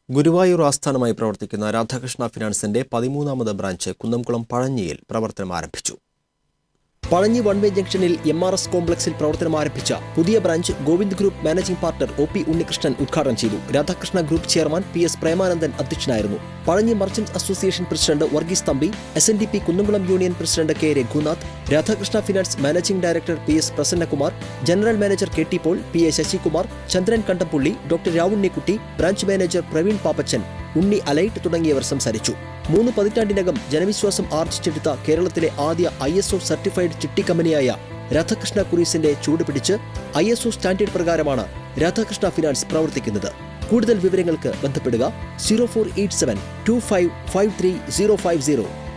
ഗുരുവായൂർ ആസ്ഥാനമായി പ്രവർത്തിക്കുന്ന രാധാകൃഷ്ണ ഫിനാൻസിന്റെ പതിമൂന്നാമത് ബ്രാഞ്ച് കുന്നംകുളം പഴഞ്ഞിയിൽ പ്രവർത്തനം ആരംഭിച്ചു പഴഞ്ഞി വൺ വേ ജംഗ്ഷനിൽ എം ആർ എസ് കോംപ്ലക്സിൽ പ്രവർത്തനം ആരംഭിച്ച പുതിയ branch Govind group managing partner O P Unnikrishnan ഉദ്ഘാടനം ചെയ്തു Radhakrishna group chairman P S Premanandan അധ്യക്ഷനായിരുന്നു Pazhanji merchant association president Varghese Thampi S N D P Kunnamkulam union president K Raghunath Radhakrishna finance managing director P S Prasannakumar general manager K T Paul P A Sasikumar Chandran Kandampully doctor Ravunnikutty branch manager Praveen Pappachan Unni അലൈറ്റ് തുടങ്ങിയവർ സംസാരിച്ചു മൂന്ന് പതിറ്റാണ്ടിനകം ജനവിശ്വാസം ആർജിച്ചെടുത്ത കേരളത്തിലെ ആദ്യ I S O certified ചിട്ടി കമ്പനിയായ രാധാകൃഷ്ണ കുരീസിന്റെ ചൂട് പിടിച്ച് ഐ എസ് ഒ സ്റ്റാൻഡേർഡ് പ്രകാരമാണ് രാധാകൃഷ്ണ ഫിനാൻസ് പ്രവർത്തിക്കുന്നത് കൂടുതൽ വിവരങ്ങൾക്ക് ബന്ധപ്പെടുക zero four eight seven two five five three zero five zero